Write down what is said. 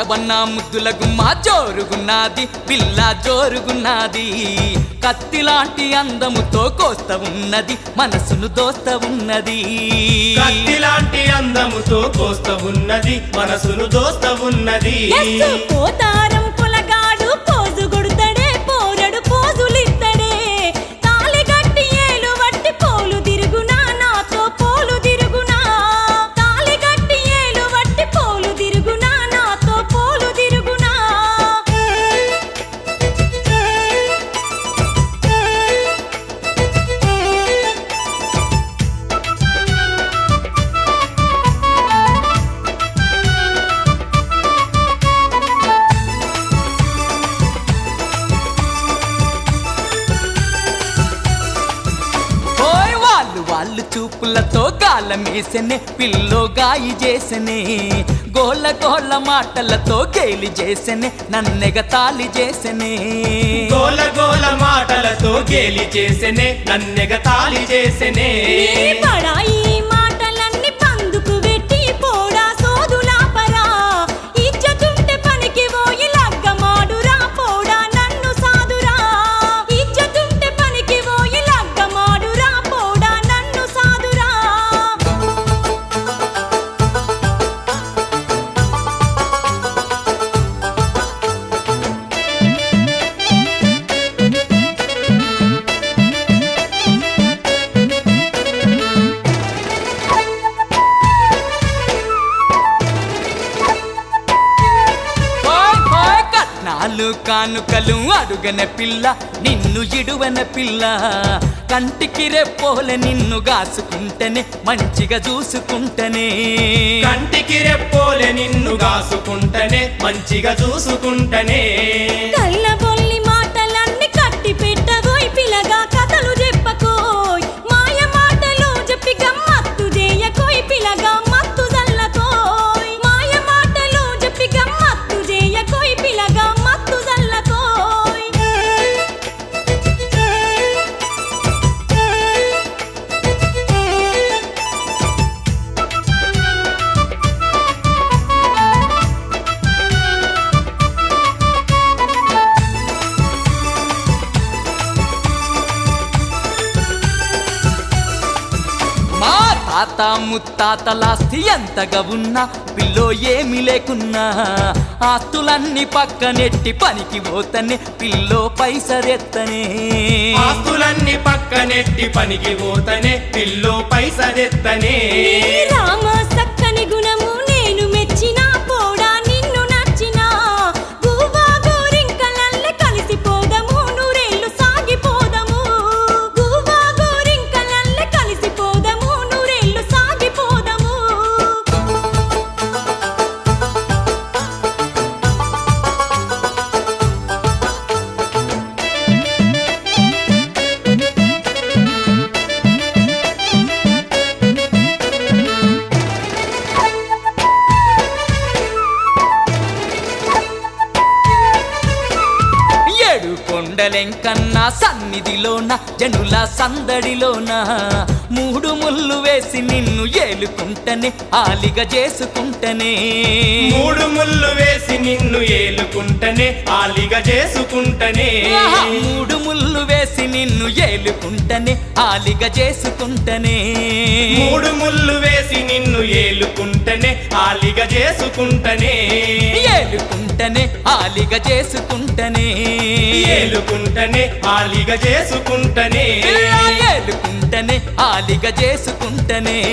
జారబన్న ముద్దుల గుమ్మ జోరుగున్నది పిల్ల జోరుగున్నది కత్తిలాంటి అందముతో కోస్త ఉన్నది మనసును దోస్త ఉన్నది కత్తిలాంటి అందముతో కోస్త ఉన్నది మనసును దోస్త ఉన్నది ఎస్సు పోతారం పొలగాడు పోజు కొడుతడే పోరడు పోజులిత్తడే తాళి గట్టి ఏలు వట్టి పోలు తిరుగునా నాతో పోలు తిరుగునా తాళి గట్టి ఏలు వట్టి పోలు తిరుగునా నాతో పోలు తిరుగునా ఓయ్ వాళ్ళు వాళ్ళు చూపులతో గాలమేసనే పిల్లో గాయి చేసనే గోళ్ళ గోళ్ళ మాటలతో గేలి చేసనే నన్నెగ తాళి చేసనే గోల గోల మాటలతో గేలి చేసెనే నన్నెగ తాళి చేసెనే నీ బడాయి మాటలన్నీ పందుకు వెట్టి పోడా సోదులాపరా ఇజ్జతుంటే పనికి పోయి లగ్గమాడురా పోడా నన్ను సాదురా ఇజ్జతుంటే పనికి పోయి లగ్గమాడురా పోడా నన్ను సాదురా ఓయ్ ఓయ్ కట్నాలు కానుకలు అడుగన పిల్ల నిన్ను ఇడువన పిల్ల కంటికి రెప్పోలే నిన్ను గాసుకుంటేనే మంచిగా చూసుకుంటేనే కంటికి రెప్పోలే నిన్ను గాసుకుంటనే మంచిగా చూసుకుంటనే కళ్ళబొల్లి మాటలన్నీ కట్టి పెట్టబోయ్ పిల్లగా కథలు చెప్పకోయ్ మాయ మాటలు చెప్పి గమ్మత్తు చేయకోయ్ పిల్లగా మత్తు జల్లకోయ్ మాయ మాటలు చెప్పి గమ్మత్తు చేయకోయ్ పిల్లగా మత్తు జల్లకోయ్ మా తాత ముత్తాతలాస్తి ఎంతగా ఉన్నా పిల్లో ఏమి లేకున్నా ఆస్తులన్నీ పక్కనెట్టి పనికి పోతనే పిల్లో పైసరెత్తనే ఆస్తులన్నీ పక్కనెట్టి పనికి పోతనే పిల్లో పైసదెత్తనే నీ రామ సక్కని గుణము నేను మెచ్చినా పోడా నిన్ను నచ్చినా గువ్వా గోరింకలల్లె కలిసిపోదము నూరేళ్ళు సాగిపోదము గువ్వా గోరింకలల్లె కలిసిపోదము నూరేళ్ళు సాగిపోదము ఏడు కొండలెంకన్నా సన్నిధిలోన జనుల సందడిలోన మూడు ముళ్ళు వేసి నిన్ను ఏలుకుంటనే ఆలిగా చేసుకుంటనే మూడు ముళ్ళు వేసి నిన్ను ఏలుకుంటనే ఆలిగా చేసుకుంటనే ఆహా, మూడు ముళ్ళు వేసి నిన్ను ఏలుకుంటనే ఆలిగా చేసుకుంటనే మూడు ముళ్ళు వేసి నిన్ను ఏలుకుంటనే ఆలిగా చేసుకుంటనే ఏలుకుంటనే ఆలిగా చేసుకుంటనే ఏలుకుంటనే ఆలిగా చేసుకుంటనే పిల్ల ఏలుకుంటనే ఆలిగా చేసుకుంటనే